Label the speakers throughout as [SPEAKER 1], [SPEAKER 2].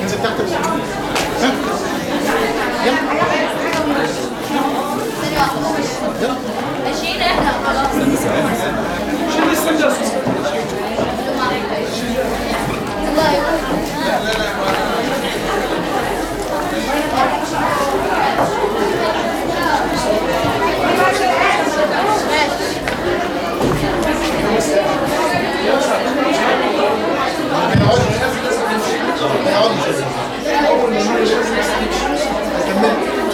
[SPEAKER 1] انزل تحت بس. ها؟ يلا يلا
[SPEAKER 2] ماشيين احنا خلاص
[SPEAKER 1] ما يقعدش ما يقعدش كمل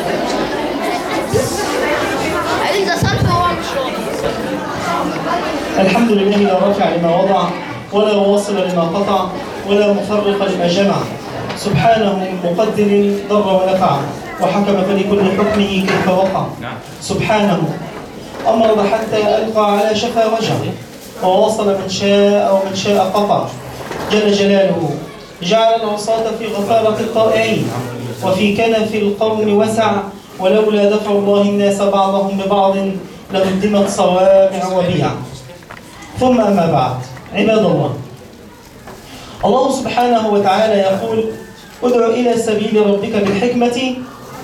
[SPEAKER 2] إذا صرف هو مش راضي
[SPEAKER 3] الحمد لله لا رافع لما وضع ولا واصل لما قطع ولا مفرق لما جمع سبحانه مقدر ضر ونفع وحكم فلكل حكمه كيف وقع سبحانه أمرض حتى ألقى على شفا وجع وواصل من شاء ومن شاء قطع جل جلاله جعل العصاة في غفارة الطائعين وفي كنف القوم وسع ولولا دفع الله الناس بعضهم ببعض لهدمت صوامع وبيع ثم أما بعد عباد الله الله سبحانه وتعالى يقول ادع إلى سبيل ربك بالحكمة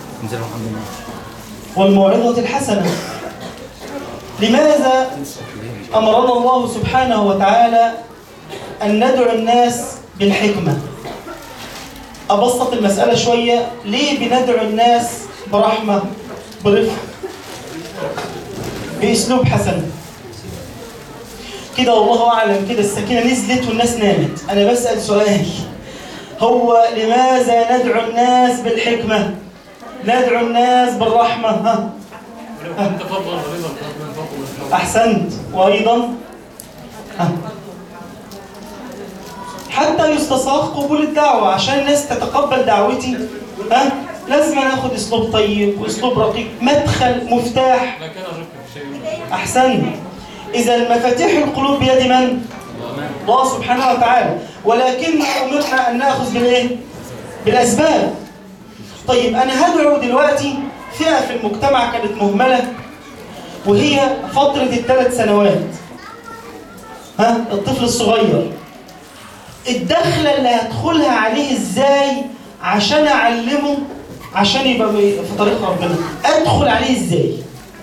[SPEAKER 3] والموعظة الحسنة لماذا أمرنا الله سبحانه وتعالى أن ندعو الناس بالحكمة أبسط المسألة شوية ليه بندعو الناس برحمة برفق بأسلوب حسن كده والله أعلم كده السكينة نزلت والناس نامت أنا بسأل سؤال هو لماذا ندعو الناس بالحكمة ندعو الناس بالرحمة ها أحسنت وأيضا ها. حتى يستساغ قبول الدعوة عشان الناس تتقبل دعوتي ها لازم أنا آخد أسلوب طيب وأسلوب رقيق مدخل مفتاح أحسنت إذا مفاتيح القلوب بيد من؟ الله سبحانه وتعالى ولكن أمرنا أن نأخذ بالإيه؟ بالأسباب طيب أنا هدعو دلوقتي فئة في المجتمع كانت مهملة وهي فترة الثلاث سنوات ها الطفل الصغير الدخلة اللي هدخلها عليه ازاي عشان اعلمه عشان يبقى في طريق ربنا ادخل عليه ازاي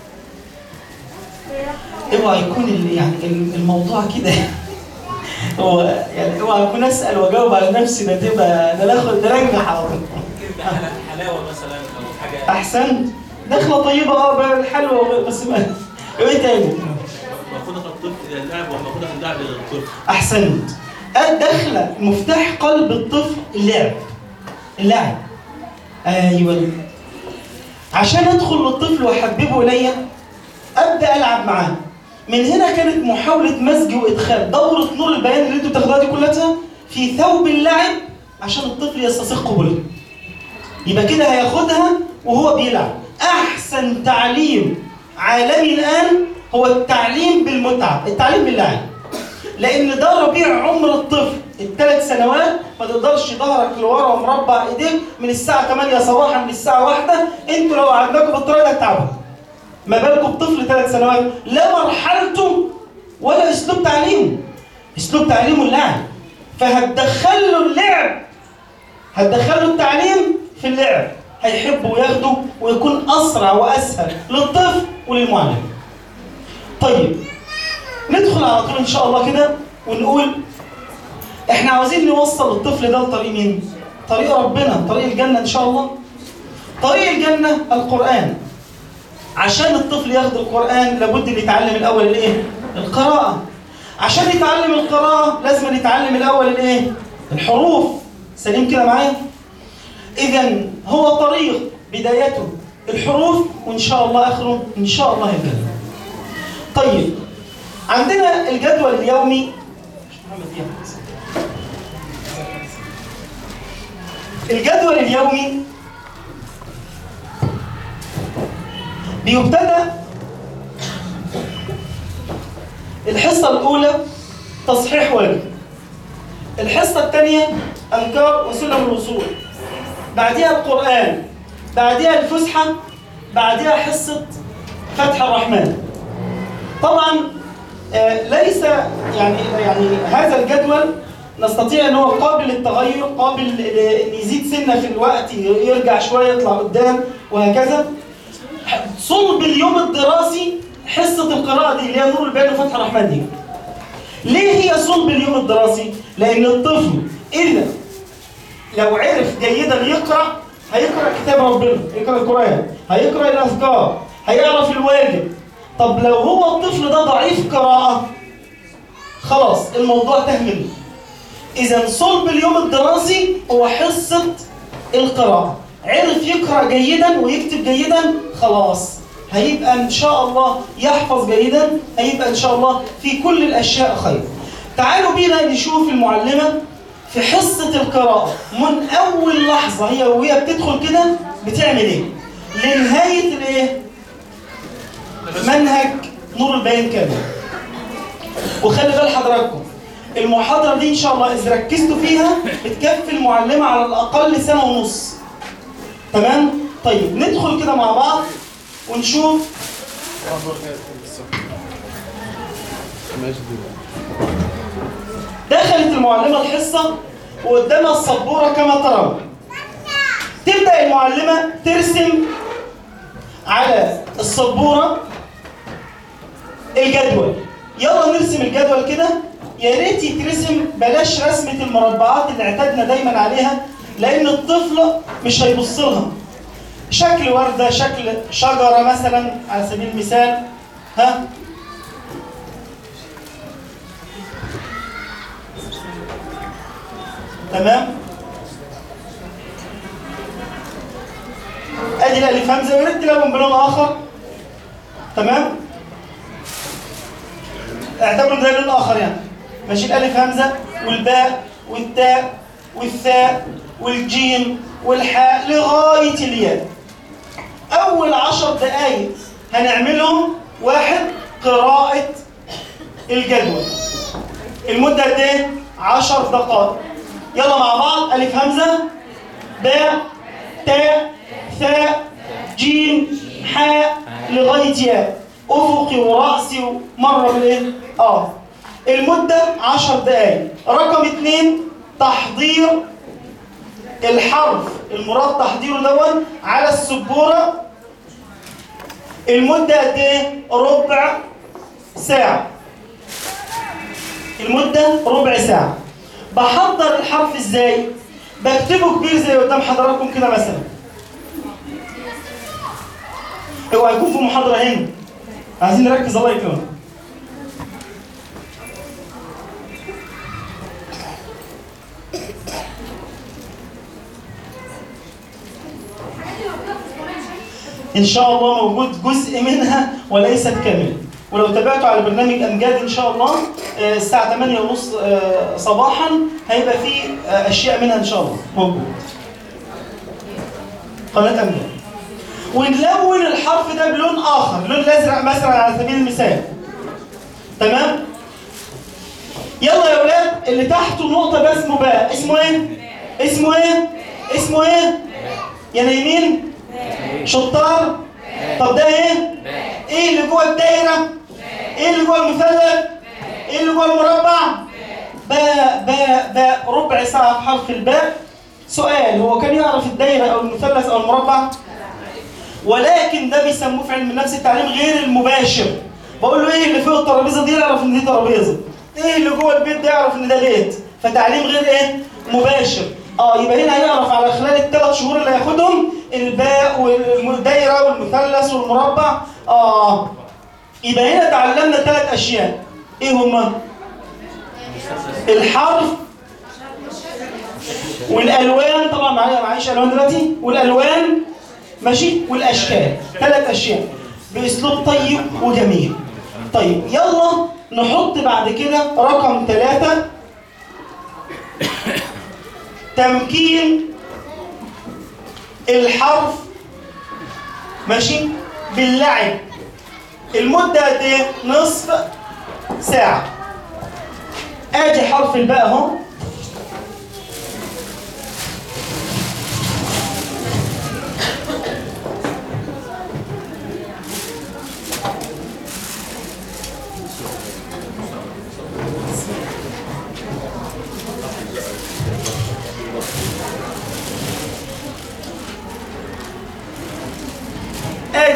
[SPEAKER 3] اوعى يكون ال- يعني ال- الموضوع كده هو يعني اوعى اكون اسال واجاوب على نفسي ده تبقى ده ناخد ده ننجح على طول
[SPEAKER 4] حلاوه مثلا او حاجه
[SPEAKER 3] احسنت دخله طيبه اه بقى الحلوه بس ما ايه تاني
[SPEAKER 4] مأخوذة الطفل الى اللعب ومأخوذة اللعب الى الطفل
[SPEAKER 3] احسنت الدخله مفتاح قلب الطفل اللعب اللعب ايوه عشان ادخل للطفل واحببه الي ابدا العب معاه من هنا كانت محاوله مزج وادخال دوره نور البيان اللي انتوا بتاخدوها دي كلها في ثوب اللعب عشان الطفل يستسيغ قبولها يبقى كده هياخدها وهو بيلعب احسن تعليم عالمي الان هو التعليم بالمتعه التعليم باللعب لان ده ربيع عمر الطفل الثلاث سنوات ما تقدرش ظهرك لورا ومربع ايديك من الساعه 8 صباحا للساعه 1 انتوا لو قعدناكم بالطريقه دي هتتعبوا ما بالكم بطفل ثلاث سنوات لا مرحلته ولا اسلوب تعليمه اسلوب تعليمه اللعب فهتدخل له اللعب هتدخل له التعليم في اللعب هيحبه وياخده ويكون اسرع واسهل للطفل وللمعلم طيب ندخل على طول ان شاء الله كده ونقول احنا عاوزين نوصل الطفل ده لطريق مين؟ طريق ربنا، طريق الجنة ان شاء الله. طريق الجنة القرآن. عشان الطفل ياخد القرآن لابد ان يتعلم الاول الايه؟ القراءة. عشان يتعلم القراءة لازم يتعلم الاول الايه؟ الحروف. سليم كده معايا؟ اذا هو طريق بدايته الحروف وان شاء الله اخره ان شاء الله الجنة. طيب عندنا الجدول اليومي الجدول اليومي بيبتدأ الحصة الأولى تصحيح واجب الحصة الثانية أذكار وسلم الوصول بعدها القرآن بعدها الفسحة بعدها حصة فتح الرحمن طبعا آه، ليس يعني يعني هذا الجدول نستطيع ان هو قابل للتغير قابل ل- ان يزيد سنه في الوقت ي- يرجع شويه يطلع قدام وهكذا صلب اليوم الدراسي حصه القراءه دي اللي هي نور البيان وفتح الرحمن دي ليه هي صلب اليوم الدراسي لان الطفل اذا لو عرف جيدا يقرا هيقرا كتاب ربنا يقرا القران هيقرا الاذكار هيعرف الواجب طب لو هو الطفل ده ضعيف قراءه خلاص الموضوع تاه منه اذا صلب اليوم الدراسي هو حصه القراءه عرف يقرا جيدا ويكتب جيدا خلاص هيبقى ان شاء الله يحفظ جيدا هيبقى ان شاء الله في كل الاشياء خير تعالوا بينا نشوف المعلمه في حصه القراءه من اول لحظه هي وهي بتدخل كده بتعمل ايه لنهايه الايه منهج نور البيان كامل وخلي بال حضراتكم المحاضرة دي إن شاء الله إذا ركزتوا فيها بتكفي المعلمة على الأقل سنة ونص تمام؟ طيب ندخل كده مع بعض ونشوف دخلت المعلمة الحصة وقدامها السبورة كما ترون تبدأ المعلمة ترسم على السبورة الجدول يلا نرسم الجدول كده يا ريت يترسم بلاش رسمة المربعات اللي اعتدنا دايما عليها لأن الطفل مش هيبص لها شكل وردة شكل شجرة مثلا على سبيل المثال ها تمام ادي الالف همزه ويا ريت تلون بلون اخر تمام اعتبروا ان ده لون اخر يعني ماشي الالف همزه والباء والتاء والثاء والجيم والحاء لغايه الياء اول عشر دقائق هنعملهم واحد قراءه الجدول المده قد ايه 10 دقائق يلا مع بعض الف همزه باء تاء ثاء جيم حاء لغايه ياء افقي وراسي ومره بالايه اه المده 10 دقائق رقم اثنين تحضير الحرف المراد تحضيره دون على السبوره المده قد ايه ربع ساعه المده ربع ساعه بحضر الحرف ازاي بكتبه كبير زي قدام حضراتكم كده مثلا اوعى يكون في محاضره هنا عايزين نركز الله يكرمك ان شاء الله موجود جزء منها وليست كامله ولو تابعتوا على برنامج امجاد ان شاء الله آه، الساعه 8 ونص صباحا هيبقى في آه، اشياء منها ان شاء الله موجود قناه امجاد ونلون الحرف ده بلون اخر اللون الازرق مثلا على سبيل المثال تمام يلا يا اولاد اللي تحته نقطه ده اسمه باء اسمه ايه اسمه ايه اسمه ايه يا نايمين شطار طب ده ايه ايه اللي جوه الدايره ايه اللي جوه المثلث ايه اللي جوه المربع باء باء باء ربع ساعه في حرف الباء سؤال هو كان يعرف الدايره او المثلث او المربع ولكن ده بيسموه في علم النفس التعليم غير المباشر بقول له ايه اللي فوق الترابيزه دي يعرف ان دي ترابيزه ايه اللي جوه البيت ده يعرف ان ده بيت فتعليم غير ايه مباشر اه يبقى هنا هيعرف على خلال الثلاث شهور اللي هياخدهم الباء والدايره والمثلث والمربع اه يبقى هنا تعلمنا ثلاث اشياء ايه هما الحرف والالوان طبعا معايا معيش الوان دلوقتي والالوان ماشي والاشكال ثلاث اشياء باسلوب طيب وجميل طيب يلا نحط بعد كده رقم ثلاثة تمكين الحرف ماشي باللعب المدة قد ايه؟ نصف ساعة ادي حرف الباء اهو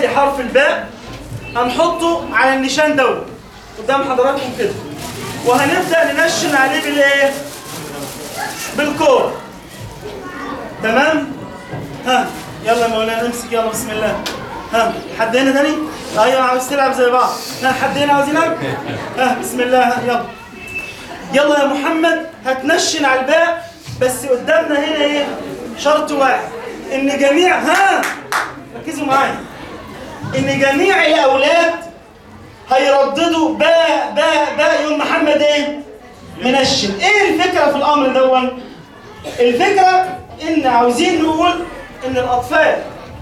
[SPEAKER 3] ادي حرف الباء هنحطه على النشان دوت قدام حضراتكم كده وهنبدا ننشن عليه بالايه بالكور تمام ها يلا يا مولانا امسك يلا بسم الله ها حد هنا تاني ايوه عاوز تلعب زي بعض ها حد هنا عاوز يلعب ها بسم الله ها يلا يلا يا محمد هتنشن على الباء بس قدامنا هنا ايه شرط واحد ان جميع ها ركزوا معايا ان جميع الاولاد هيرددوا باء باء باء يوم محمد ايه منشن ايه الفكره في الامر دون الفكره ان عاوزين نقول ان الاطفال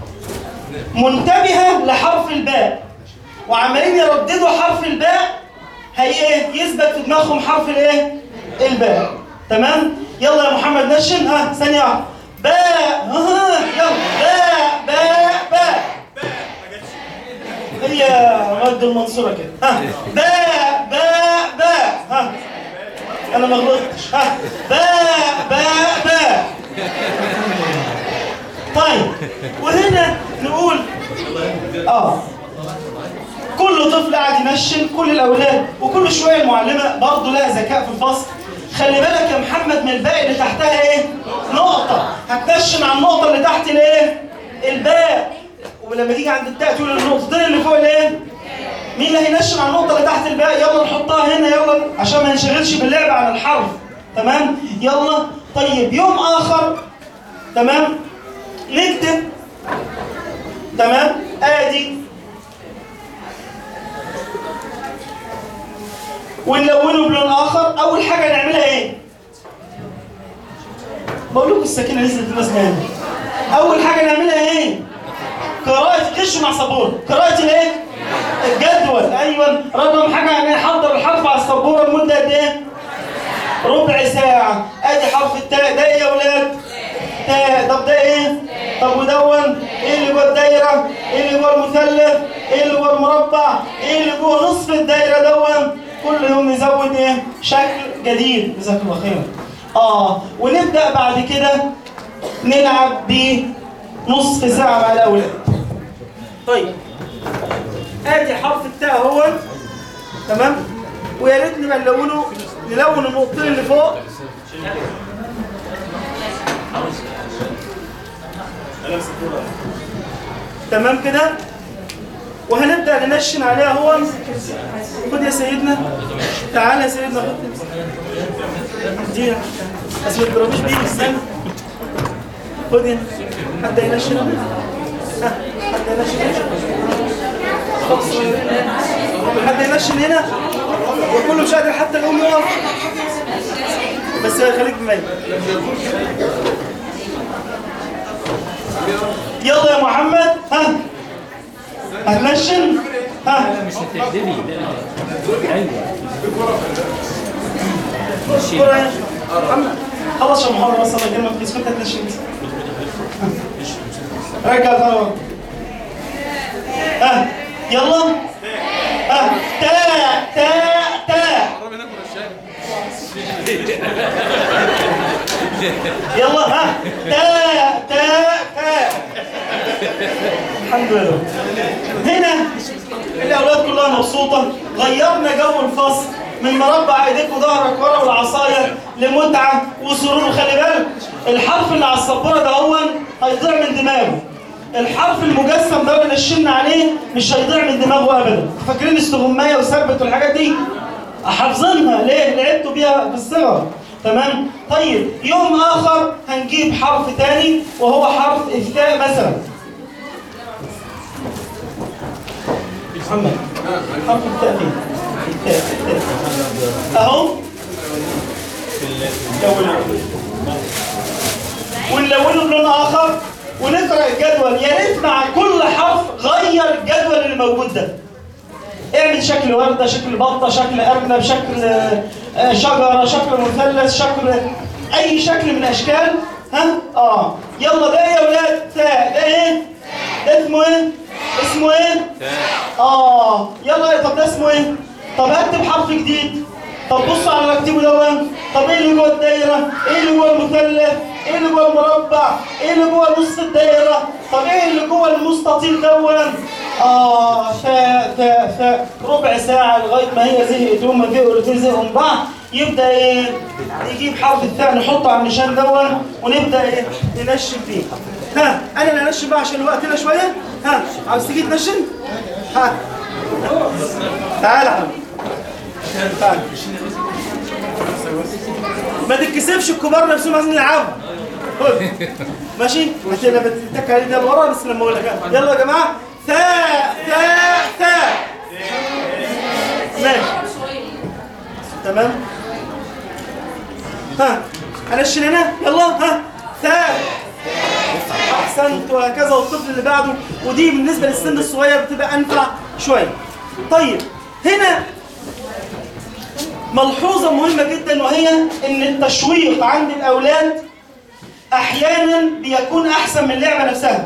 [SPEAKER 3] منتبهه لحرف الباء وعمالين يرددوا حرف الباء هي ايه يثبت في دماغهم حرف الايه الباء تمام يلا يا محمد نشن ها ثانيه واحده باء ها يلا باء باء باء هي مد المنصورة كده ها باء باء باء ها أنا ما غلطتش ها باء باء باء طيب وهنا نقول اه كل طفل قاعد ينشن كل الاولاد وكل شويه المعلمه برضه لها ذكاء في الفصل خلي بالك يا محمد من الباقي اللي تحتها ايه نقطه هتنشن على النقطه اللي تحت الايه الباء ولما تيجي عند التاء تقول النقطتين اللي فوق الايه مين اللي هينشن على النقطه اللي تحت الباء يلا نحطها هنا يلا عشان ما ننشغلش باللعب عن الحرف تمام يلا طيب يوم اخر تمام نكتب تمام ادي ونلونه بلون اخر اول حاجه نعملها ايه بقول لكم السكينه نزلت الناس نايمه اول حاجه نعملها ايه قراءه غش مع صابون قراءه الايه الجدول ايوه رقم حاجه يعني حضر الحرف على السبوره لمده قد ايه ربع ساعه ادي حرف التاء ده ايه يا ولاد تاء طب ده ايه طب ودون ايه اللي جوه الدايره ايه اللي جوه المثلث ايه اللي جوه المربع ايه اللي جوه نصف الدايره دون كل يوم نزود ايه شكل جديد جزاك الله خير اه ونبدا بعد كده نلعب بنصف ساعه مع الاولاد طيب ادي حرف التاء اهو تمام ويا ريت نبقى نلونه نلون النقطتين اللي فوق تمام كده وهنبدا ننشن عليها هو خد يا سيدنا تعالى يا سيدنا خد دي بس ما تضربوش بيه استنى خد هنا حد ينشن ها حد ينشن خلاص حد ينشن هنا وكله مش قادر حتى يقوم يقف بس خليك ميت يلا يا محمد ها هتنشن ها
[SPEAKER 1] مش هتقدري لا ايوه
[SPEAKER 3] كرة يا محمد خلص يا محمد بس الله يكرمك بس كنت هتنشن بس رجع ثروة ها يلا ها تا تا تا يلا ها تا تا تا الحمد لله هنا الاولاد كلها مبسوطه غيرنا جو الفصل من مربع ايديك وظهرك ورا والعصايه لمتعه وسرور وخلي بالك الحرف اللي على السبوره ده هو هيضيع من دماغه الحرف المجسم ده اللي نشلنا عليه مش هيضيع من دماغه ابدا فاكرين استغمايه وثبت والحاجات دي حافظينها ليه لعبتوا بيها في الصغر تمام طيب يوم اخر هنجيب حرف تاني وهو حرف التاء مثلا محمد حرف التاء فين التاء التاء اهو نلونه ونلونه بلون اخر ونقرا الجدول يا ريت مع كل حرف غير الجدول اللي موجود ده اعمل شكل ورده شكل بطه شكل ارنب شكل آه، شجره شكل مثلث شكل اي شكل من الاشكال ها اه يلا ده ايه يا ولاد تاء ده ايه ده اسمه ايه اسمه ايه اه يلا طب ده اسمه ايه طب اكتب حرف جديد طب بص على اللي اكتبه ده طب ايه اللي جوه الدايره ايه اللي جوه المثلث ايه اللي جوه المربع ايه اللي جوه نص الدايره طب ايه اللي جوه المستطيل دون اه فا فا فا ربع ساعة لغاية ما هي زهقت هما زهقوا الاثنين زهقوا من بعض يبدأ ايه يجيب حرف الثاء نحطه على النشان دون ونبدأ ايه ننشن فيه ها انا اللي انشن بقى عشان وقتنا شوية ها عاوز تيجي تنشن؟ ها تعال يا حبيبي تعال ما تتكسفش الكبار نفسهم عايزين يلعبوا خد ماشي عشان لما تتك عليه ده لورا بس لما اقول لك يلا يا جماعه ثاء ثاء ثاء ماشي تمام ها هنشن هنا يلا ها ثاء احسنت وهكذا والطفل اللي بعده ودي بالنسبه للسن الصغير بتبقى انفع شويه طيب هنا ملحوظة مهمة جدا وهي ان التشويق عند الاولاد احيانا بيكون احسن من اللعبة نفسها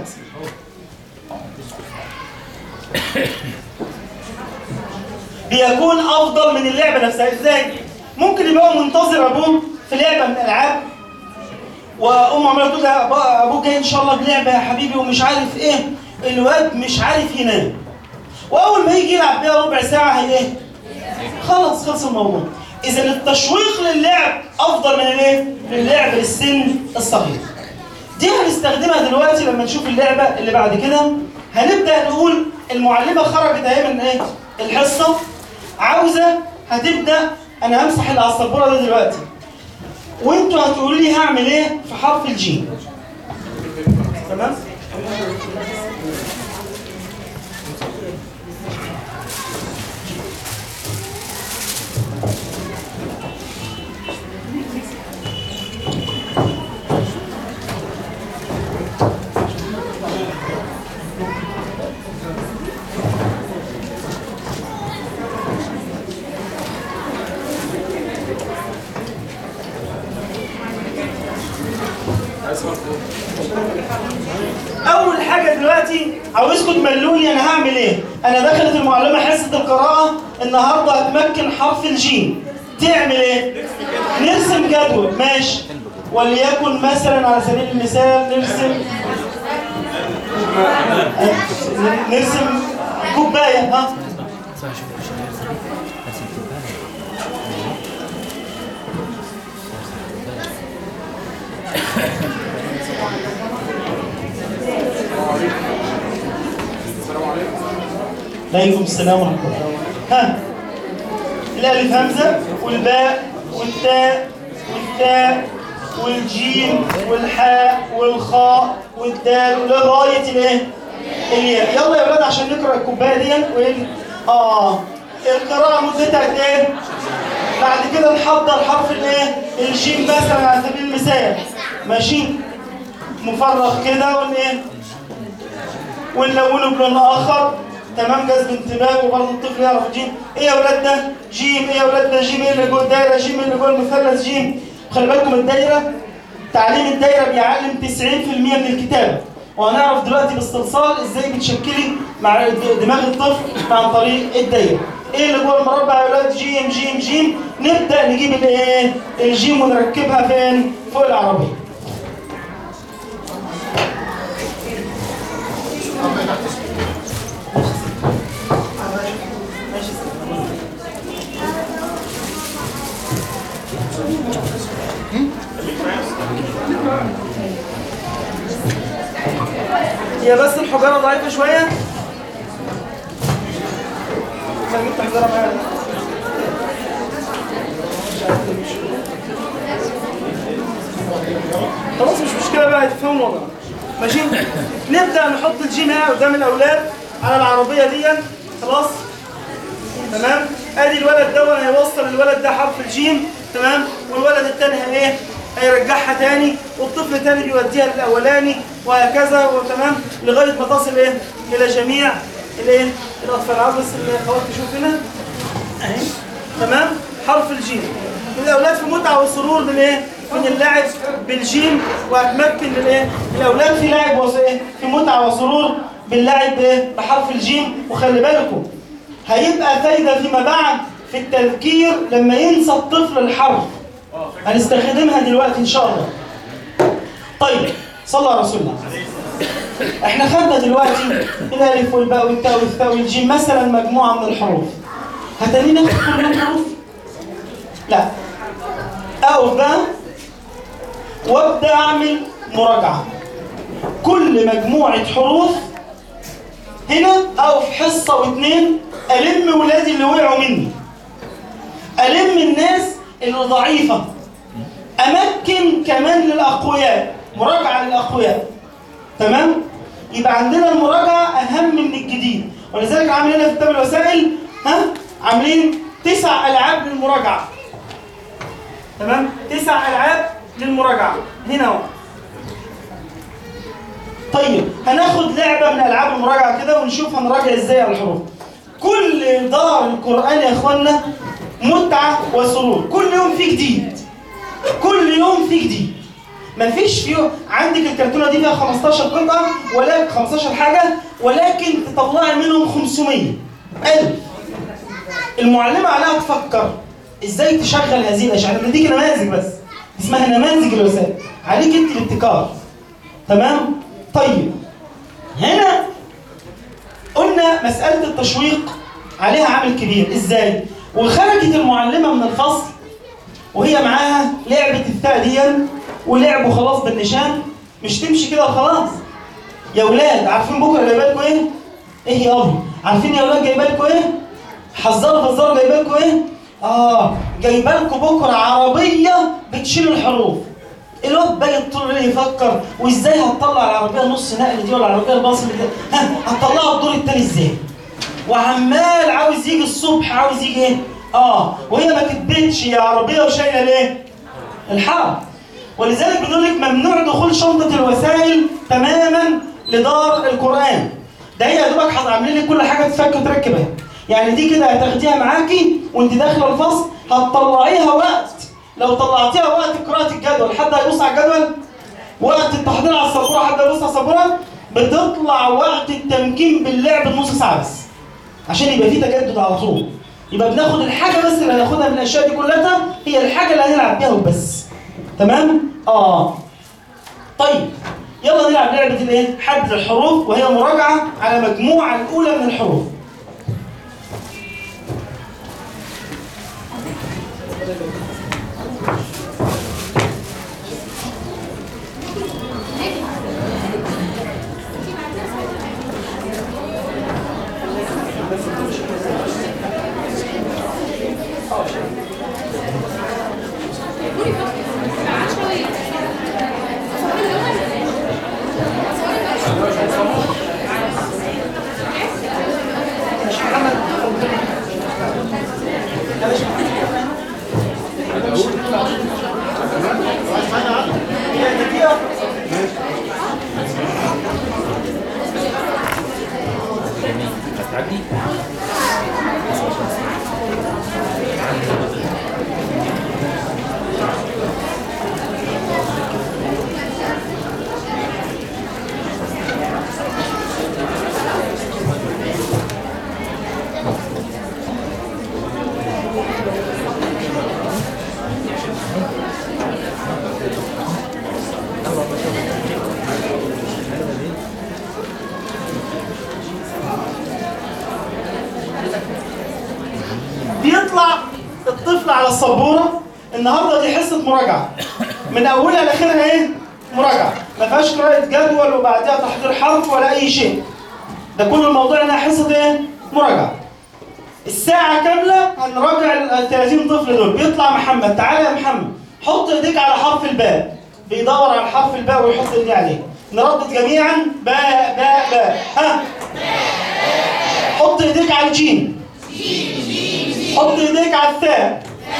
[SPEAKER 3] بيكون افضل من اللعبة نفسها ازاي؟ ممكن يبقى منتظر ابوه في لعبة من الالعاب وام عماله تقول له أبا- ابوك جاي ان شاء الله بلعبه يا حبيبي ومش عارف ايه الواد مش عارف ينام واول ما يجي يلعب بيها ربع ساعه هي ايه خلاص خلص الموضوع اذا التشويق للعب افضل من الايه من اللعب للسن الصغير دي هنستخدمها دلوقتي لما نشوف اللعبه اللي بعد كده هنبدا نقول المعلمه خرجت اهي من ايه الحصه عاوزه هتبدا انا همسح اللي على السبوره ده دلوقتي وانتوا هتقولوا لي هعمل ايه في حرف الجيم تمام اول حاجه دلوقتي عاوزكم تملوا لي انا هعمل ايه انا دخلت المعلمه حصه القراءه النهارده هتمكن حرف الجيم تعمل ايه نرسم جدول ماشي وليكن مثلا على سبيل المثال نرسم نرسم كوبايه ها عليكم السلام ورحمه الله ها الالف همزه والباء والتاء والتاء والجيم والحاء والخاء والدال لغايه الايه؟ الياء يلا يا ولاد عشان نقرا الكوبايه دي وايه؟ اه القراءه مدتها قد ايه؟ بعد كده نحضر حرف الايه؟ الجيم مثلا على سبيل المثال ماشي؟ مفرغ كده والايه؟ ونلونه بلون اخر تمام جذب انتباه وبرضه الطفل يعرف الجيم ايه يا ولاد ده جيم ايه يا ولاد ده جيم ايه اللي جوه الدايره جيم اللي جوه المثلث جيم خلي بالكم الدايره تعليم الدايره بيعلم 90% من الكتابه وهنعرف دلوقتي باستفصال ازاي بتشكلي مع دماغ الطفل عن طريق الدايره ايه اللي جوه المربع يا ولاد جيم جيم جيم نبدا نجيب الايه الجيم ونركبها فين فوق العربيه هي بس الحجاره ضعيفه شويه خليك تحضرها معايا خلاص مش مشكله بقى يتفهموا الوضع ماشي نبدا نحط الجيم هنا قدام الاولاد على العربيه دي خلاص تمام ادي الولد ده هيوصل الولد ده حرف الجيم تمام والولد الثاني ايه هيرجعها تاني والطفل تاني بيوديها للاولاني وهكذا وتمام لغايه ما تصل ايه الى جميع الايه الاطفال عاوز بس الخوات تشوف هنا اهي تمام حرف الجيم الاولاد في متعه وسرور من ايه من اللعب بالجيم وهتمكن من ايه الاولاد في لعب وس- ايه في متعه وسرور باللعب بايه بحرف الجيم وخلي بالكم هيبقى فايده فيما بعد في التذكير لما ينسى الطفل الحرف هنستخدمها دلوقتي ان شاء الله طيب صلى على رسول الله احنا خدنا دلوقتي الالف والباء والتاء والثاء والجيم مثلا مجموعه من الحروف هتاني ناخد كل الحروف لا اقف بقى وابدا اعمل مراجعه كل مجموعه حروف هنا اقف حصه واثنين الم ولادي اللي وقعوا مني الم الناس اللي ضعيفه امكن كمان للاقوياء مراجعه للاقوياء تمام يبقى عندنا المراجعه اهم من الجديد ولذلك عاملين هنا في كتاب الوسائل ها عاملين تسع العاب للمراجعه تمام تسع العاب للمراجعه هنا اهو طيب هناخد لعبه من العاب المراجعه كده ونشوف هنراجع ازاي على الحروف كل دار القران يا اخوانا متعه وسرور كل يوم في جديد كل يوم في جديد مفيش فيه عندك الكرتونه دي فيها 15 قطعه ولا 15 حاجه ولكن تطلعي منهم 500 1000 المعلمه عليها تفكر ازاي تشغل هذه الاشياء انا بديك نماذج بس اسمها نماذج الوسائل عليك انت الابتكار تمام طيب هنا قلنا مساله التشويق عليها عامل كبير ازاي وخرجت المعلمه من الفصل وهي معاها لعبه الثاء دي ولعبوا خلاص بالنشان مش تمشي كده وخلاص يا اولاد عارفين بكره جايبه لكم ايه؟ ايه يا ابني؟ عارفين يا اولاد جايبه لكم ايه؟ حذروا فزروا جايبه لكم ايه؟ اه جايبه لكم بكره عربيه بتشيل الحروف الواد بايت طول الليل يفكر وازاي هتطلع العربيه نص نقل دي ولا العربيه الباص دي ها هتطلعها الدور التاني ازاي؟ وعمال عاوز يجي الصبح عاوز يجي ايه؟ اه وهي ما كتبتش يا عربيه وشايله ليه؟ الحرب ولذلك بنقول لك ممنوع دخول شنطه الوسائل تماما لدار القران ده هي يا دوبك حط- عاملين لك كل حاجه تفك وتركبها يعني دي كده هتاخديها معاكي وانت داخله الفصل هتطلعيها وقت لو طلعتيها وقت قراءه الجدول حد هيبص على الجدول وقت التحضير على السبوره حد هيبص على السبوره بتطلع وقت التمكين باللعب نص ساعه بس عشان يبقى في تجدد على طول يبقى بناخد الحاجه بس اللي هناخدها من الاشياء دي كلها هي الحاجه اللي هنلعب بيها وبس تمام اه طيب يلا نلعب لعبه الايه حد الحروف وهي مراجعه على مجموعه الاولى من الحروف هي دقيقه
[SPEAKER 1] هتعدي
[SPEAKER 3] بيطلع الطفل على السبوره النهارده دي حصه مراجعه من اولها لاخرها ايه؟ مراجعه ما فيهاش قراءه جدول وبعدها تحضير حرف ولا اي شيء ده كل الموضوع انها حصه ايه؟ مراجعه الساعة كاملة هنراجع ال 30 طفل دول بيطلع محمد تعالى يا محمد حط ايديك على حرف الباء بيدور على حرف الباء ويحط ايديه عليه نردد جميعا باء باء باء ها حط ايديك على الجيم حط ايديك على الثاء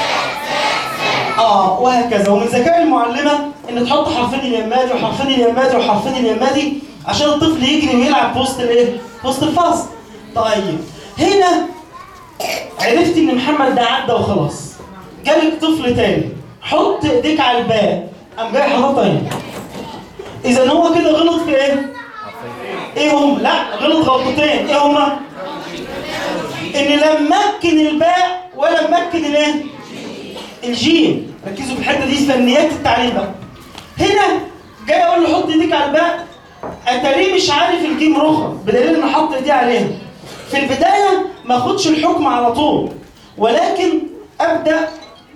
[SPEAKER 3] اه وهكذا ومن ذكاء المعلمه ان تحط حرفين اليمادي وحرفين اليمادي وحرفين اليمادي عشان الطفل يجري ويلعب في وسط الايه؟ في وسط الفصل. طيب هنا عرفت ان محمد ده عدى وخلاص. جالك طفل تاني حط ايديك على الباء قام جاي حاططها هنا. اذا هو كده غلط في ايه؟ ايه هم؟ لا غلط غلطتين ايه هما؟ ان لم مكن الباء ولا مكن الايه؟ الجيم ركزوا في الحته دي فنيات التعليم بقى هنا جاي اقول له حط ايديك على الباء اتاريه مش عارف الجيم رخرة بدليل ان حط ايديه عليها في البدايه ما اخدش الحكم على طول ولكن ابدا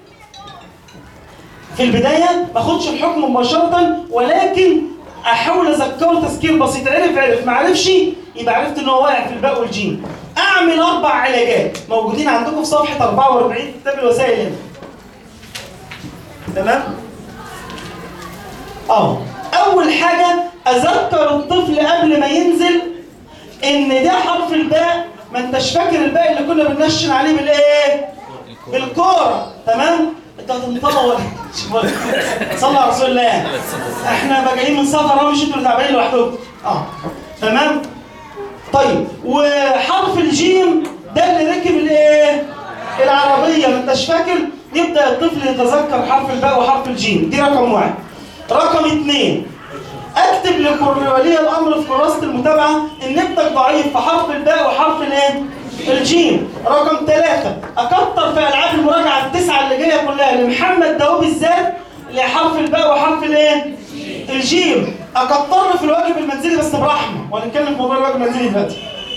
[SPEAKER 3] في البدايه ما اخدش الحكم مباشره ولكن احاول اذكره تذكير بسيط عرف عرف ما عرفش يبقى عرفت ان هو واقع في الباء والجيم اعمل اربع علاجات موجودين عندكم في صفحه 44 في كتاب الوسائل هنا تمام اه اول حاجه اذكر الطفل قبل ما ينزل ان ده حرف الباء ما انتش فاكر الباء اللي كنا بننشن عليه بالايه بالكوره تمام انت هتنطلع ولا صلى على رسول الله احنا بقى جايين من سفر اهو مش انتوا اللي تعبانين لوحدكم اه تمام طيب وحرف الجيم ده اللي ركب الايه العربيه ما انتش فاكر يبدا الطفل يتذكر حرف الباء وحرف الجيم دي رقم واحد رقم اثنين اكتب لولي الامر في كراسه المتابعه ان ابنك ضعيف في حرف الباء وحرف الايه الجيم رقم ثلاثة أكتر في ألعاب المراجعة التسعة اللي جاية كلها لمحمد داوود بالذات لحرف الباء وحرف الايه؟ الجيم أكتر في الواجب المنزلي بس برحمة وهنتكلم في موضوع الواجب المنزلي دلوقتي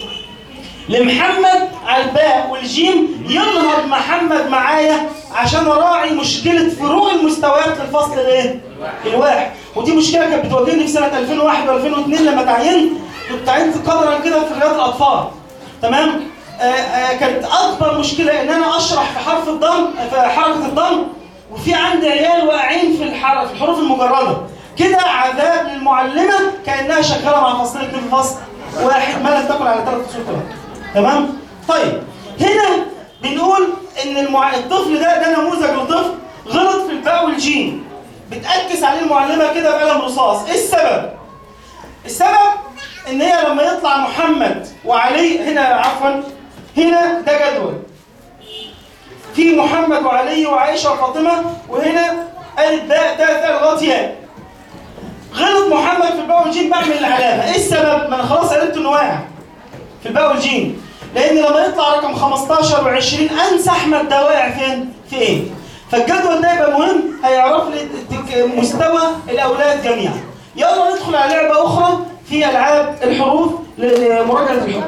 [SPEAKER 3] لمحمد على الباء والجيم ينهض محمد معايا عشان اراعي مشكله فروق المستويات للفصل الايه؟ الواحد ودي مشكله كانت بتواجهني في سنه 2001 و2002 لما تعينت كنت تعينت قدرا كده في رياض الاطفال تمام؟ آه آه كانت اكبر مشكله ان انا اشرح في حرف الضم في حركه الضم وفي عندي عيال واقعين في الحرف في الحروف المجرده كده عذاب للمعلمه كانها شغاله مع فصلين اتنين في فصل واحد ما لم تكن على ثلاث فصول كمان تمام طيب هنا بنقول ان المع... الطفل ده ده نموذج لطفل غلط في الباء والجيم بتأكس عليه المعلمه كده بقلم رصاص ايه السبب السبب ان هي لما يطلع محمد وعلي هنا عفوا هنا ده جدول في محمد وعلي وعائشه وفاطمه وهنا الف باء تاء ثاء لغايه ياء غلط محمد في الباء والجيم بعمل العلامه ايه السبب ما انا خلاص عرفت انه واقع في الباء والجيم لان لما يطلع رقم 15 و20 انسى احمد ده واقع فين في ايه فالجدول ده يبقى مهم هيعرف لي تك- مستوى الاولاد جميعا يلا ندخل على لعبه اخرى في العاب الحروف لمراجعه الحروف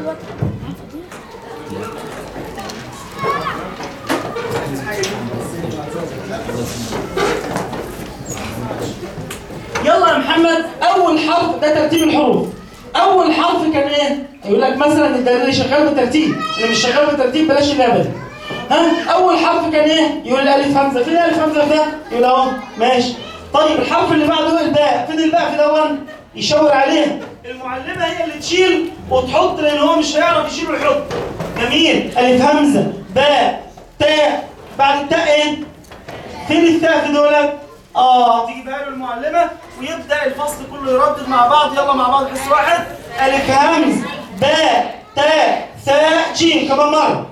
[SPEAKER 3] يلا يا محمد اول حرف ده ترتيب الحروف اول حرف كان ايه يقول لك مثلا ده اللي شغال بالترتيب اللي مش شغال بالترتيب بلاش اللعبه دي ها اول حرف كان ايه يقول الف همزه فين الف همزه ده يقول اهو ماشي طيب الحرف اللي بعده الباء فين الباء في دون يشاور عليها المعلمه هي اللي تشيل وتحط لان هو مش هيعرف يشيل ويحط جميل الف همزه باء تاء بعد التاء ايه فين الثاء في دولت؟ اه تجيبها له المعلمه ويبدا الفصل كله يردد مع بعض يلا مع بعض حس واحد الف همز باء تاء ثاء جيم كمان مره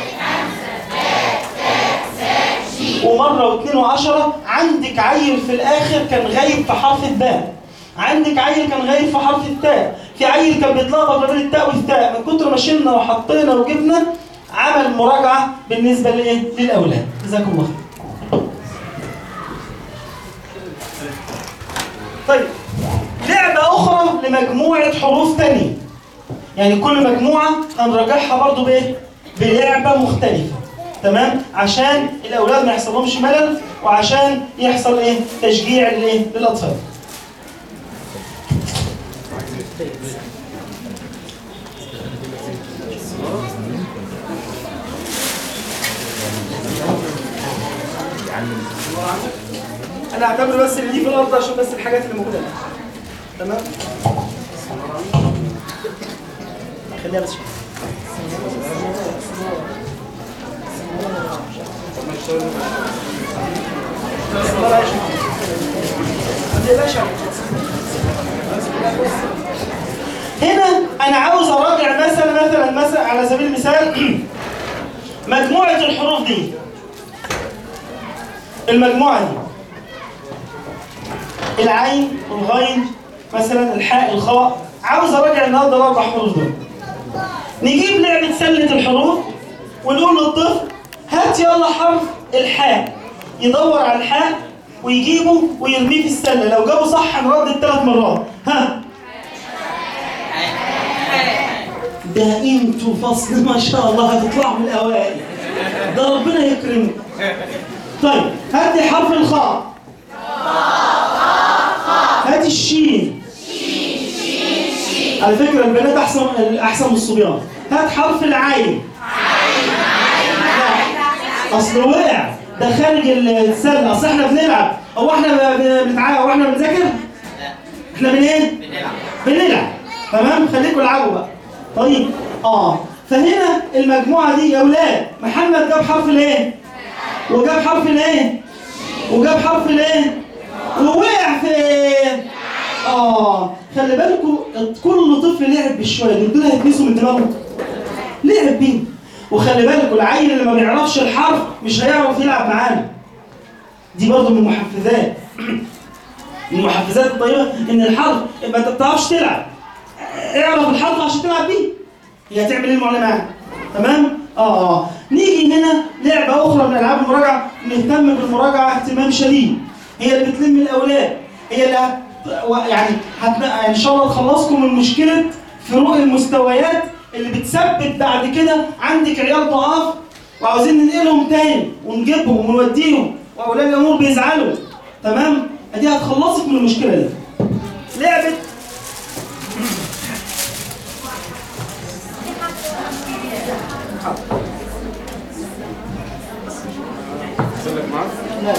[SPEAKER 3] ومره واثنين وعشرة عندك عيل في الاخر كان غايب في حرف الباء عندك عيل كان غايب في حرف التاء في عيل كان بيتلخبط ما بين التاء والثاء من كتر ما شلنا وحطينا وجبنا عمل مراجعه بالنسبه لايه للاولاد جزاكم الله خير طيب لعبة أخرى لمجموعة حروف تانية يعني كل مجموعة هنراجعها برضو بإيه؟ بلعبة مختلفة تمام؟ عشان الأولاد ما يحصلهمش ملل وعشان يحصل إيه؟ تشجيع للإيه؟ للأطفال. أنا أعتبر بس اللي دي في الأرض عشان بس الحاجات اللي موجودة تمام؟ خليها بس شوية. والله يا شيخ. ما تقلقش يا عم. هنا انا عاوز اراجع مثلا مثلا مثلا على سبيل المثال مجموعه الحروف دي المجموعه دي العين والغين مثلا الحاء الخاء عاوز اراجع النهارده الاربع حروف دول نجيب لعبه سله الحروف ونقول للطفل هات يلا حرف الحاء يدور على الحاء ويجيبه ويرميه في السله لو جابه صح هنردد ثلاث مرات ها ده انتوا فصل ما شاء الله هتطلعوا من الاوائل ده ربنا يكرمك طيب هات لي حرف الخاء هات الشين على فكرة البنات أحسن أحسن من الصبيان هات حرف العين لا. أصل وقع ده خارج السلة أصل إحنا بنلعب هو إحنا ب- ب- بنتعا هو إحنا بنذاكر؟ إحنا بن إيه؟ بنلعب تمام خليكم العبوا بقى طيب اه فهنا المجموعه دي يا اولاد محمد جاب حرف الايه وجاب حرف الايه وجاب حرف الايه ووقع في ايه اه خلي بالكم كل طفل لعب بشويه دول دول هيتنسوا من دماغه لعب بيه وخلي بالكم العيل اللي ما بيعرفش الحرف مش هيعرف يلعب معانا دي برضه من المحفزات من المحفزات الطيبه ان الحرف ما انت بتعرفش تلعب اعرف الحرف عشان تلعب بيه هي هتعمل ايه المعلمه تمام اه اه نيجي هنا لعبه اخرى من العاب المراجعه نهتم بالمراجعه اهتمام شديد هي اللي بتلم الاولاد هي اللي هت... و- يعني هت... ان شاء الله تخلصكم من مشكله فروق المستويات اللي بتسبب بعد كده عندك عيال ضعاف وعاوزين ننقلهم تاني ونجيبهم ونوديهم واولياء الامور بيزعلوا تمام دي هتخلصك من المشكله دي لعبه لا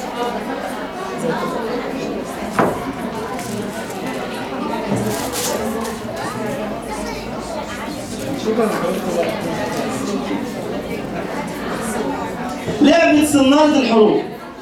[SPEAKER 3] لعبة صنارة الحروف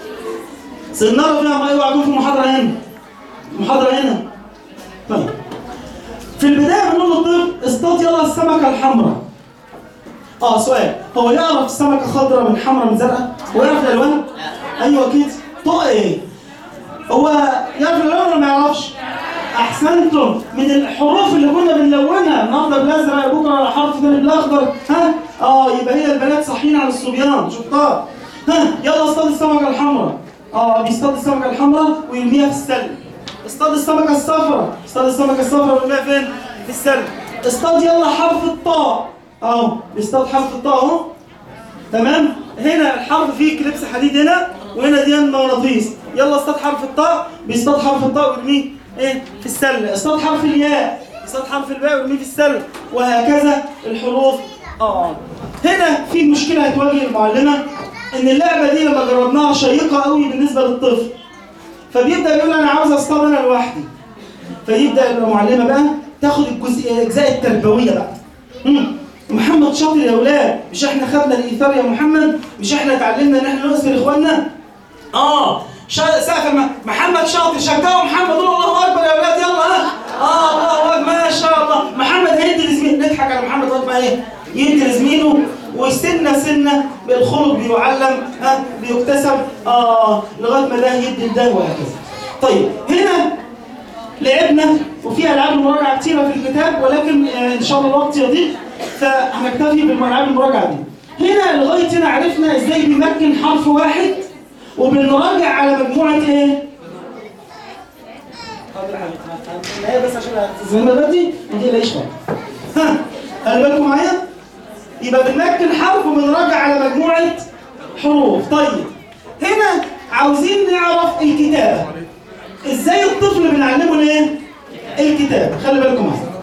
[SPEAKER 3] صنارة فيها ما اوعى تكون في المحاضرة هنا المحاضرة هنا طيب في البداية بنقول للطفل اصطاد يلا السمكة الحمراء اه سؤال هو يعرف السمكة خضراء من حمراء من زرقاء؟ هو يعرف الألوان؟ أيوه أكيد طق إيه؟ هو يعرف الألوان ولا ما يعرفش؟ أحسنتم من الحروف اللي كنا بنلونها النهارده بالأزرق بكرة على حرف تاني بالأخضر ها؟ اه يبقى هي البنات صاحيين على الصبيان شطار ها يلا اصطاد السمكة الحمراء اه بيصطاد السمكة الحمراء ويرميها في السلة اصطاد السمكة الصفراء اصطاد السمكة الصفراء ويرميها فين؟ في السلة اصطاد يلا حرف الطاء اهو بيصطاد حرف الطاء اهو تمام هنا الحرف فيه كليبس حديد هنا وهنا دي مغناطيس يلا اصطاد حرف الطاء بيصطاد حرف الطاء ويرميه ايه في السله اصطاد حرف الياء اصطاد حرف الباء ويرميه في السله وهكذا الحروف اه هنا في مشكله هتواجه المعلمه ان اللعبه دي لما جربناها شيقه قوي بالنسبه للطفل فبيبدا يقول انا عاوز اصطاد انا لوحدي فيبدا يبقى معلمه بقى تاخد الجزء الاجزاء التربويه بقى مم. محمد شاطر يا اولاد مش احنا خدنا الايثار يا محمد مش احنا اتعلمنا ان احنا نؤثر اخواننا اه شا... سقف الم- محمد شاطر شجعوا محمد قولوا الله اكبر يا اولاد يلا ها اه الله اكبر ما شاء الله محمد هيدي لزميله نضحك على محمد لغايه ما ايه يدي لزميله وسنه سنه الخلق بيعلم ها بيكتسب اه لغايه ما ده يدي لده وهكذا طيب هنا لعبنا وفي العاب المراجعه كتيره في الكتاب ولكن آه، ان شاء الله الوقت يضيق فهنكتفي بالالعاب المراجعه دي. هنا لغايه هنا عرفنا ازاي بنمكن حرف واحد وبنراجع على مجموعه ايه؟ حاضر يا حبيبي هي بس عشان الزمن بدري ما تقلقيش بقى. ها خلي بالكم معايا يبقى بنمكن حرف وبنراجع على مجموعه حروف طيب هنا عاوزين نعرف الكتابه ازاي الطفل بنعلمه الايه؟ الكتاب خلي بالكم معايا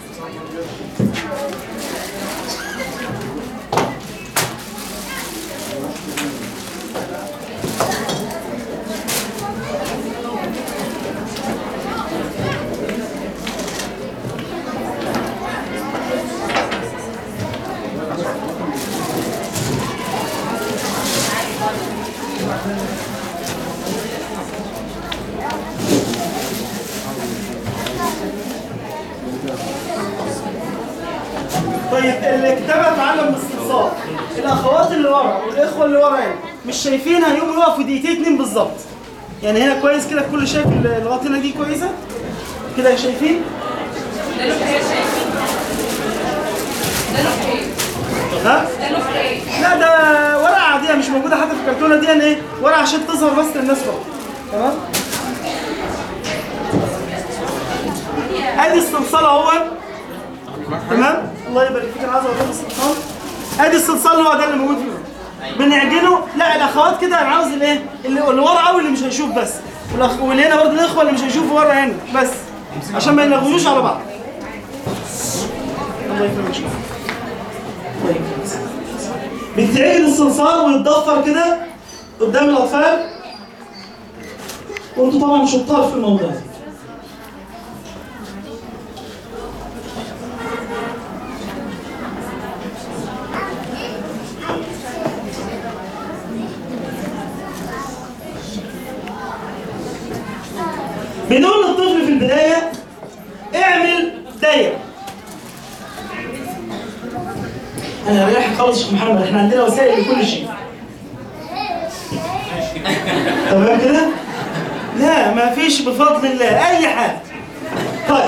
[SPEAKER 3] طيب الكتابه تعلم باستفسار الاخوات اللي ورا والاخوه اللي ورا هنا مش شايفين هيقوموا يقفوا دقيقتين اتنين بالظبط يعني هنا كويس كده الكل شايف اللغات هنا دي كويسه كده شايفين ها؟ لا ده ورقه عاديه مش موجوده حتى في الكرتونه دي يعني ايه ورقه عشان تظهر بس للناس فقط تمام ادي الصلصال اهو تمام الله يبارك فيك انا عايز اوريك الصلصال ادي الصلصال اللي هو ده اللي موجود فيه بنعجنه لا الاخوات كده انا عاوز الايه اللي, اللي ورا قوي اللي مش هيشوف بس والأخ... واللي هنا برضه الاخوه اللي مش هيشوفوا ورا هنا بس عشان ما يلغوش على بعض الله يكرمك شوف. الله يكرمك بيتعجن الصلصال ويتضفر كده قدام الاطفال وانتوا طبعا شطار في الموضوع ده بنقول للطفل في البداية اعمل دايرة أنا رايح أخلص يا شيخ محمد إحنا عندنا وسائل لكل شيء تمام كده؟ لا ما فيش بفضل الله أي حاجة طيب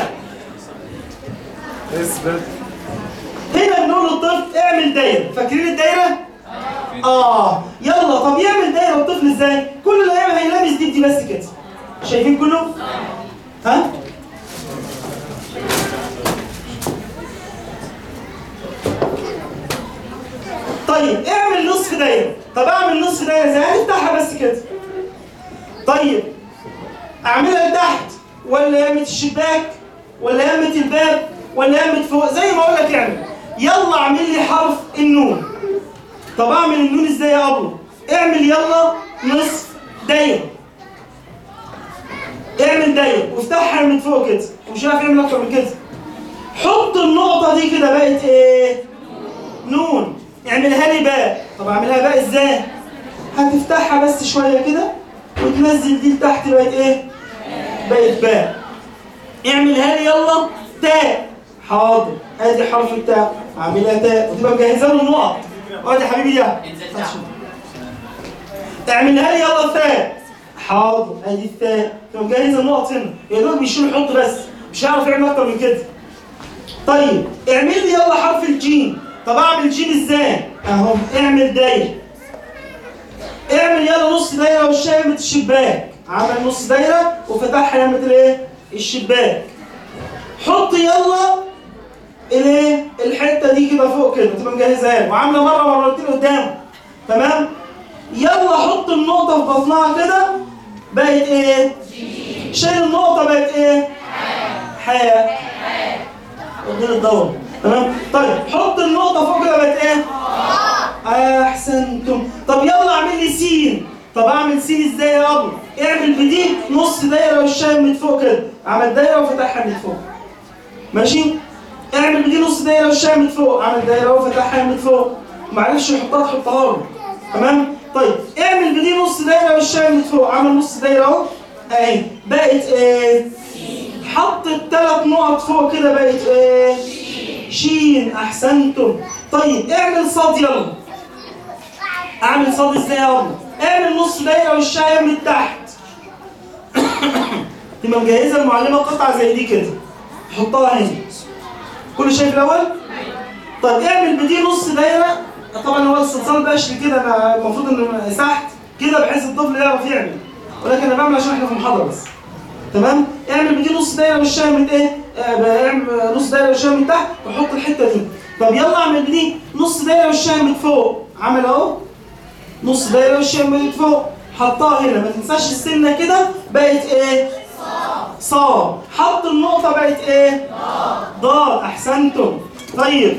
[SPEAKER 1] اثبت
[SPEAKER 3] هنا بنقول للطفل اعمل دايرة فاكرين الدايرة؟ اه يلا طب يعمل دايرة الطفل ازاي؟ كل اللي هيعمل هيلمس دي بدي بس كده شايفين كله؟ ها؟ طيب اعمل نصف دايرة طب اعمل نصف دايرة ازاي؟ هنفتحها بس كده طيب اعملها لتحت ولا يمة الشباك ولا يمة الباب ولا يمة فوق زي ما اقول لك اعمل يلا اعمل لي حرف النون طب اعمل النون ازاي يا ابو اعمل يلا نصف دايره اعمل دايره وافتحها من فوق كده ومش عارف يعمل اكتر من كده حط النقطه دي كده بقت ايه نون اعملها لي باء طب اعملها باء ازاي هتفتحها بس شويه كده وتنزل دي لتحت بقت ايه بقت باء اعملها لي يلا تاء حاضر ادي حرف التاء اعملها تاء وتبقى مجهزه له النقط ادي يا حبيبي ده اعملها لي يلا ثاء حاضر ادي الثاء تبقى مجهز النقط هنا يا دوب بيشيل يحط بس مش هيعرف يعمل اكتر من كده طيب اعمل لي يلا حرف الجيم طب اعمل جيم ازاي اهو اعمل دايره اعمل يلا نص دايره وشها يمة الشباك عمل نص دايره وفتحها يمة الايه الشباك حط يلا الايه الحته دي كده فوق كده تبقى مجهزها له وعامله مره مرتين قدامه تمام يلا حط النقطه في بطنها كده بقت ايه شيل النقطه بقت ايه حياه واخدين الدور تمام طيب حط النقطه فوق كده بقت ايه احسنتم طب يلا اعمل لي سين طب اعمل سين ازاي يا ابو اعمل بدي نص دايره وشها من فوق كده عمل دايره وفتحها من فوق ماشي اعمل بدي نص دايره وشها من فوق عمل دايره وفتحها من فوق معرفش يحطها تحطها له تمام طيب اعمل بدي نص دايره وشها من فوق عمل نص دايره اهو اهي بقت ايه حط الثلاث نقط فوق كده بقت ايه شين احسنتم طيب اعمل صاد يلا اعمل صاد ازاي يا ابني اعمل نص دايره وشها من تحت تبقى مجهزه المعلمه قطعه زي دي كده حطها هنا كل شيء في الاول طيب اعمل بدي نص دايره طبعا هو الصلصال بقشر كده انا المفروض انه سحت كده بحيث الطفل يعرف يعمل ولكن انا بعمل عشان احنا في محاضره بس تمام اعمل بدي نص دايره وشها من ايه آه، اعمل نص دايره وشها من تحت وحط الحته دي طب يلا اعمل بدي نص دايره وشها من فوق عمل اهو نص دايره وشها من فوق حطها هنا ما تنساش السنه كده بقت ايه صاد حط النقطه بقت ايه ضاد احسنتم طيب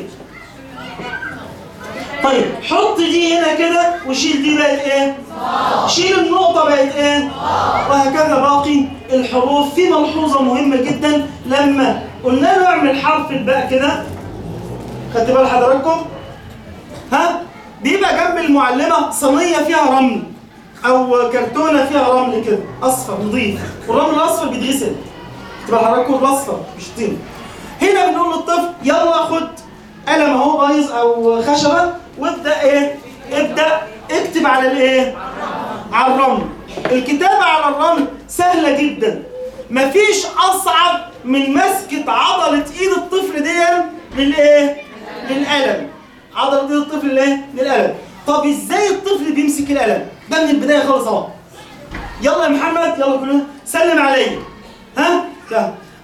[SPEAKER 3] طيب حط دي هنا كده وشيل دي بقت ايه شيل النقطة بقت ايه وهكذا باقي الحروف في ملحوظة مهمة جدا لما قلنا له اعمل حرف الباء كده خدت بال حضراتكم ها بيبقى جنب المعلمة صينية فيها رمل أو كرتونة فيها رمل كده أصفر نظيف والرمل الأصفر بيتغسل تبقى حضراتكم بالأصفر مش طين هنا بنقول للطفل يلا خد قلم اهو بايظ أو خشبة وابدأ إيه ابدأ اكتب على الإيه على الرمل الكتابة على الرمل سهلة جدا مفيش أصعب من مسكة عضلة إيد الطفل دي للإيه؟ للقلم عضلة إيد الطفل لإيه؟ للقلم طب إزاي الطفل بيمسك القلم؟ ده من البداية خالص أهو يلا يا محمد يلا كلنا سلم عليا ها؟ يلا.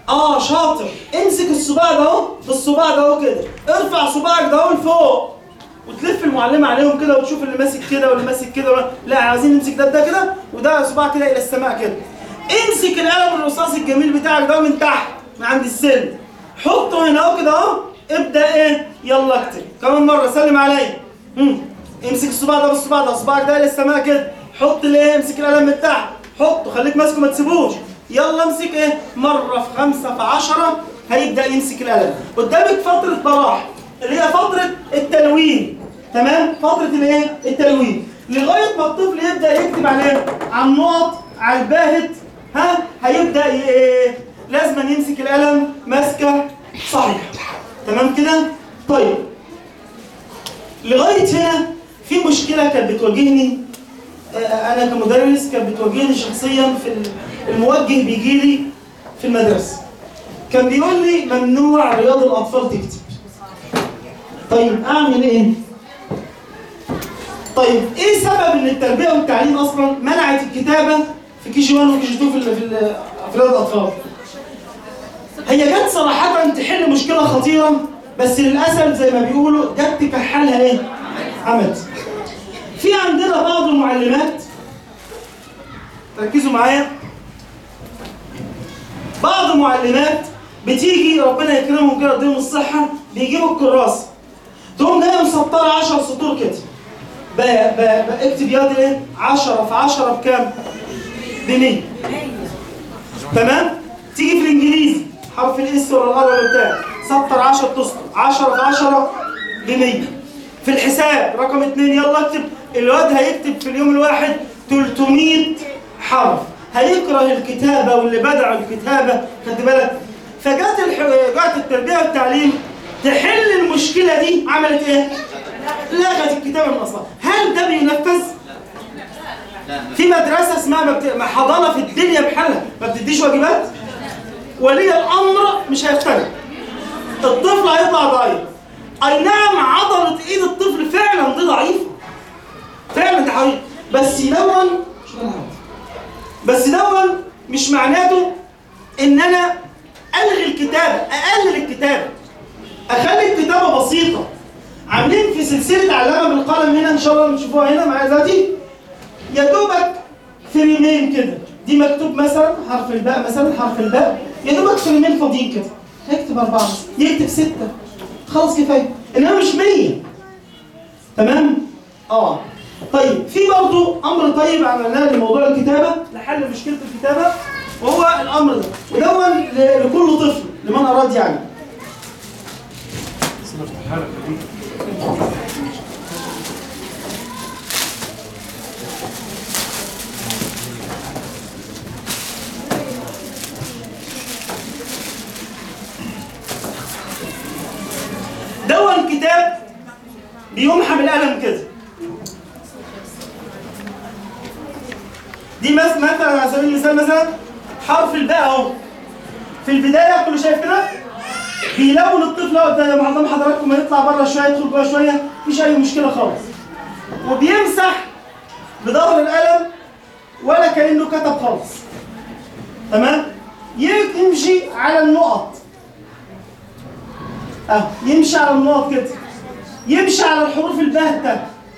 [SPEAKER 3] اه شاطر امسك الصباع ده اهو بالصباع ده اهو كده ارفع صباعك ده اهو لفوق وتلف المعلمه عليهم كده وتشوف اللي ماسك كده واللي ماسك كده ولا- لا عايزين نمسك ده بده كده وده صباع كده الى السماء كده امسك القلم الرصاص الجميل بتاعك ده من تحت من عند السن حطه هنا اهو كده اهو ابدا ايه يلا اكتب كمان مره سلم عليا مم. امسك الصباع ده بالصباع ده صباعك ده الى السماء كده حط الايه امسك القلم من تحت حطه خليك ماسكه ما تسيبوش يلا امسك ايه مره في خمسه في عشره هيبدا يمسك القلم قدامك فتره براح اللي هي فتره التلوين تمام فتره الايه التلوين لغايه ما الطفل يبدا يكتب على ايه على النقط على الباهت ها هيبدا ي- ايه لازم يمسك القلم ماسكه صحيح تمام كده طيب لغايه هنا في مشكله كانت بتواجهني آه، انا كمدرس كانت بتواجهني شخصيا في ال- الموجه بيجي لي في المدرسه كان بيقول لي ممنوع رياض الاطفال تكتب طيب اعمل ايه طيب ايه سبب ان التربيه والتعليم اصلا منعت الكتابه في كي جي 1 وكي جي 2 في ال- في ال- في رياض الاطفال هي جت صراحه تحل مشكله خطيره بس للاسف زي ما بيقولوا جت تكحلها ايه عملت في عندنا بعض المعلمات ركزوا معايا بعض المعلمات بتيجي ربنا يكرمهم كده يديهم الصحة بيجيبوا الكراسة تقوم جاية مسطرة 10 سطور كده بقى بقى بقى اكتب ياض ايه 10 في 10 بكام؟ ب 100 تمام؟ تيجي في الانجليزي حرف الاس ولا الار ولا بتاع سطر 10 تسطر 10 في 10 ب 100 في الحساب رقم 2 يلا اكتب الواد هيكتب في اليوم الواحد 300 حرف هيكره الكتابة واللي بدعوا الكتابة خد بالك فجت الح... جت التربية والتعليم تحل المشكلة دي عملت ايه؟ لغت الكتابة من اصلها هل ده بينفذ؟ في مدرسة اسمها ما بت... ما حضانة في الدنيا بحالها ما بتديش واجبات ولي الأمر مش هيختلف الطفل هيطلع ضعيف أي نعم عضلة إيد الطفل فعلا دي ضعيفة فعلا دي حقيقة بس دون مش أنا عارف. بس دون مش معناته إن أنا ألغي الكتابة أقلل الكتابة أخلي الكتابة بسيطة عاملين في سلسلة علامة بالقلم هنا إن شاء الله نشوفوها هنا معايا دلوقتي يا دوبك فريمين كده دي مكتوب مثلا حرف الباء مثلا حرف الباء يا دوبك فريمين فاضيين كده يكتب أربعة بس يكتب ستة خلاص كفاية إنما مش مية تمام؟ آه طيب في برضو أمر طيب عملناه لموضوع الكتابة لحل مشكلة الكتابة وهو الأمر ده ودون ل- لكل طفل لمن أراد يعني دون كتاب بيمحى بالقلم كده دي مس- مثلا على سبيل المثال مثلا حرف الباء اهو في البدايه كله شايف كده بيلون الطفل اهو ده معظم حضراتكم ما يطلع بره شويه يدخل جوه شويه مفيش اي مشكله خالص وبيمسح بظهر القلم ولا كانه كتب خالص تمام يمشي على النقط اهو يمشي على النقط كده يمشي على الحروف الباهتة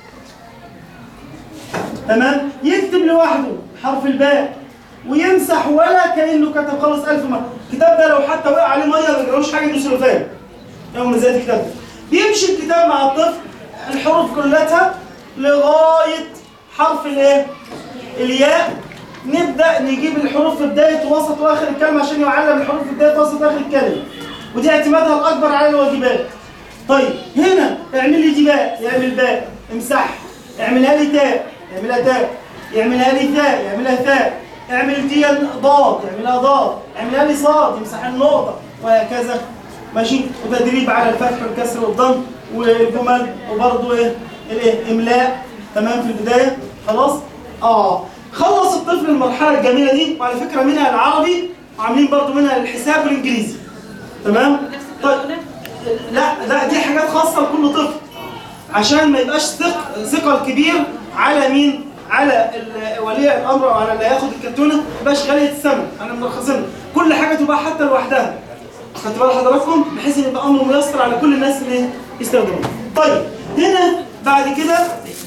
[SPEAKER 3] تمام يكتب لوحده حرف الباء ويمسح ولا كانه كتب خالص ألف مرة الكتاب ده لو حتى وقع عليه ميه ما يجراش حاجه يدوس سلوفان يوم زي الكتاب ده بيمشي الكتاب مع الطفل الحروف كلها لغايه حرف الايه الياء نبدا نجيب الحروف في بدايه ووسط واخر الكلمه عشان يعلم الحروف في بدايه ووسط واخر الكلمه ودي اعتمادها الاكبر على الواجبات طيب هنا اعمل لي دي باء يعمل باء امسح اعملها لي تاء اعملها تاء يعملها لي ثاء يعملها ثاء اعمل دي ضاد يعملها ضاد اعملها لي صاد يمسح النقطه وهكذا ماشي وتدريب على الفتح والكسر والضم والجمل وبرضه ايه الايه املاء تمام في البدايه خلاص اه خلص الطفل المرحله الجميله دي وعلى فكره منها العربي وعاملين برضه منها الحساب والانجليزي تمام طيب لا لا دي حاجات خاصه لكل طفل عشان ما يبقاش ثق ثقل كبير على مين على ال- ولي الامر او على اللي هياخد الكرتونه ما يبقاش غاليه الثمن انا مرخصين كل حاجه تبقى حتى لوحدها خدت بال حضراتكم بحيث ان يبقى امر ميسر على كل الناس اللي يستخدموه طيب هنا بعد كده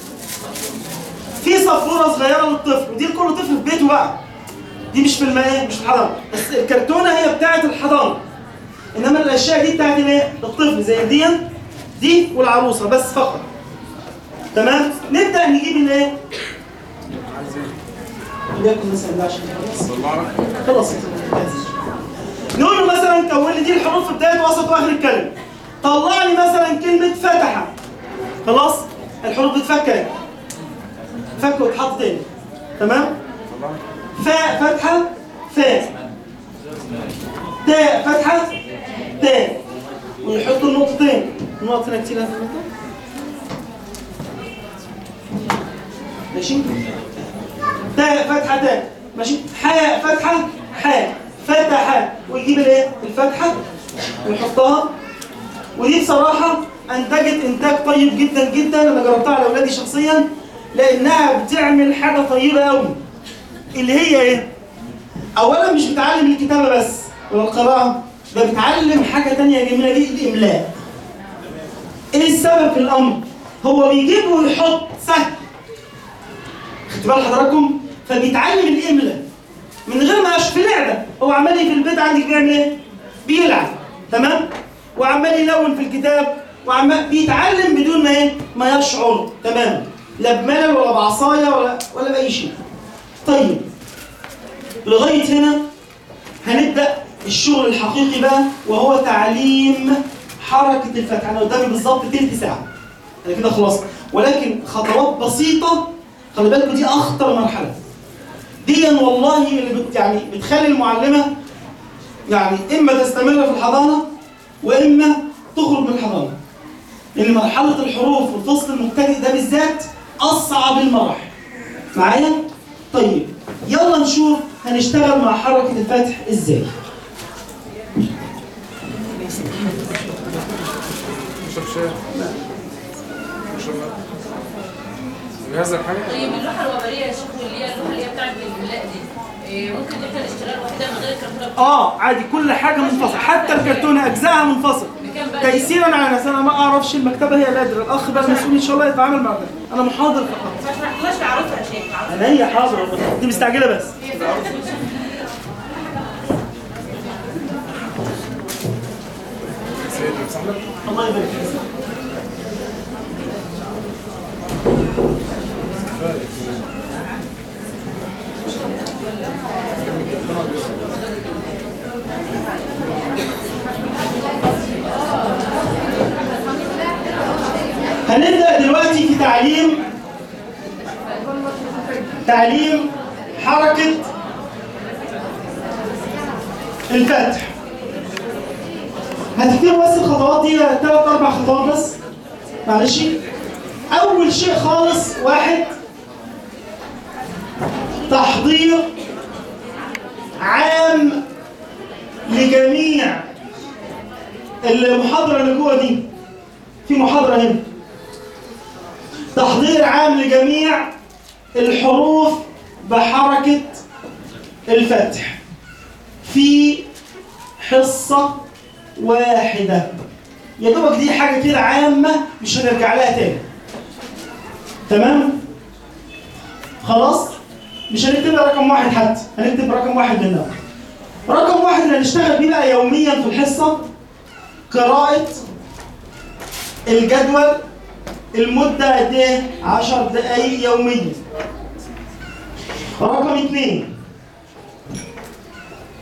[SPEAKER 3] في سبوره صغيره للطفل ودي لكل طفل في بيته بقى دي مش في الماء مش في الحضانه بس الكرتونه هي بتاعه الحضانه انما الاشياء دي بتاعت الايه الطفل زي دي دي والعروسه بس فقط تمام نبدا نجيب الايه ليكن مثلا ده عشان خلاص خلاص نقول له مثلا كون لي دي الحروف في بدايه وسط واخر الكلمه طلع لي مثلا كلمه فتح خلاص الحروف بتفك اهي فك وتحط تاني تمام فاء فتحه فاء تاء فتحه تاء ونحط النقطتين النقط هنا كتير هنا في النقطه ماشي تاء فتحه تاء ماشي حاء فتحه حاء فتح ويجيب الايه الفتحه ويحطها ودي بصراحه انتجت انتاج طيب جدا جدا انا جربتها على اولادي شخصيا لانها بتعمل حاجه طيبه قوي اللي هي ايه اولا مش بتعلم الكتابه بس ولا القراءه ده بتعلم حاجه تانية جميله دي الاملاء ايه السبب في الامر هو بيجيب ويحط سهل خدت بال حضراتكم فبيتعلم الاملاء من غير ما في لعبه هو عمال في البيت عندك بيعمل ايه بيلعب تمام وعمال يلون في الكتاب وعمال بيتعلم بدون ما ايه ما يشعر تمام لا بملل ولا بعصايه ولا ولا باي شيء طيب لغايه هنا هنبدا الشغل الحقيقي بقى وهو تعليم حركه الفتح انا قدامي بالظبط تلت ساعه انا كده خلاص ولكن خطوات بسيطه خلي بالكم دي اخطر مرحله دي والله اللي بت يعني بتخلي المعلمه يعني اما تستمر في الحضانه واما تخرج من الحضانه لان مرحله الحروف والفصل المبتدئ ده بالذات اصعب المراحل معايا طيب يلا نشوف هنشتغل مع حركه الفتح ازاي
[SPEAKER 5] شوف شيء شوف بهذا الحاجة
[SPEAKER 6] طيب اللوحه الوبريه يا شيخ واللي هي اللوحه اللي هي بتاعت الاملاء دي إيه، ممكن احنا نشتريها لوحدها من غير الكرتونه بتاعتها
[SPEAKER 3] اه عادي كل حاجه منفصله حتى الكرتونه اجزائها منفصله
[SPEAKER 6] بكام بقى
[SPEAKER 3] تيسيرا على الناس انا ما اعرفش المكتبه هي الادرى الاخ بقى المسؤول ان شاء الله يتعامل مع ده انا محاضر فقط
[SPEAKER 6] ما شرحتوهاش عارفها يا شيخ عارفها
[SPEAKER 3] انا هي حاضر دي مستعجله بس
[SPEAKER 5] سيد امسح لك
[SPEAKER 3] الله يبارك فيك هنبدأ دلوقتي في تعليم تعليم حركة الفتح هتكتبوا بس الخطوات دي ثلاث اربع خطوات بس معلش اول شيء خالص واحد تحضير عام لجميع المحاضره اللي جوه دي في محاضره هنا تحضير عام لجميع الحروف بحركه الفتح في حصه واحدة يا دوبك دي حاجة كده عامة مش هنرجع لها تاني تمام خلاص مش هنكتب رقم واحد حتى هنكتب رقم واحد منها رقم واحد اللي هنشتغل بيه بقى يوميا في الحصة قراءة الجدول المدة قد ايه؟ 10 دقايق يوميا رقم اثنين